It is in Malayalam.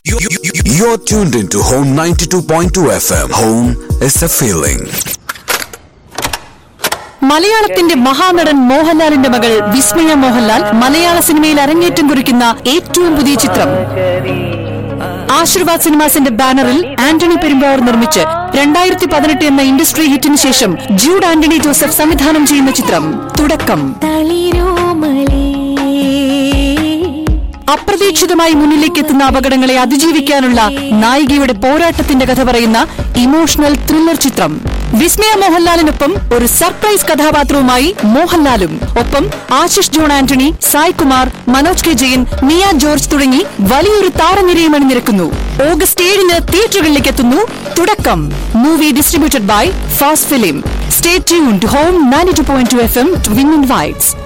You're tuned into Home 92.2 FM. Home is a feeling. മലയാളത്തിന്റെ മഹാനടൻ മോഹൻലാലിന്റെ മകൾ വിസ്മയ മോഹൻലാൽ മലയാള സിനിമയിൽ അരങ്ങേറ്റം കുറിക്കുന്ന ഏറ്റവും പുതിയ ചിത്രം ആശീർവാദ് സിനിമാസിന്റെ ബാനറിൽ ആന്റണി പെരുമ്പാവൂർ നിർമ്മിച്ച് രണ്ടായിരത്തി പതിനെട്ട് എന്ന ഇൻഡസ്ട്രി ഹിറ്റിന് ശേഷം ജൂഡ് ആന്റണി ജോസഫ് സംവിധാനം ചെയ്യുന്ന ചിത്രം തുടക്കം അപ്രതീക്ഷിതമായി മുന്നിലേക്ക് എത്തുന്ന അപകടങ്ങളെ അതിജീവിക്കാനുള്ള നായികയുടെ പോരാട്ടത്തിന്റെ കഥ പറയുന്ന ഇമോഷണൽ ത്രില്ലർ ചിത്രം വിസ്മയ മോഹൻലാലിനൊപ്പം ഒരു സർപ്രൈസ് കഥാപാത്രവുമായി മോഹൻലാലും ഒപ്പം ആശിഷ് ജോൺ ആന്റണി സായ് കുമാർ മനോജ് കെ ജയൻ മിയ ജോർജ് തുടങ്ങി വലിയൊരു താരനിരയും അണിനിരക്കുന്നു ഓഗസ്റ്റ് ഏഴിന് തിയേറ്ററുകളിലേക്ക് എത്തുന്നു Thudakkam movie distributed by fast film stay tuned to home ninety two point two F M win invites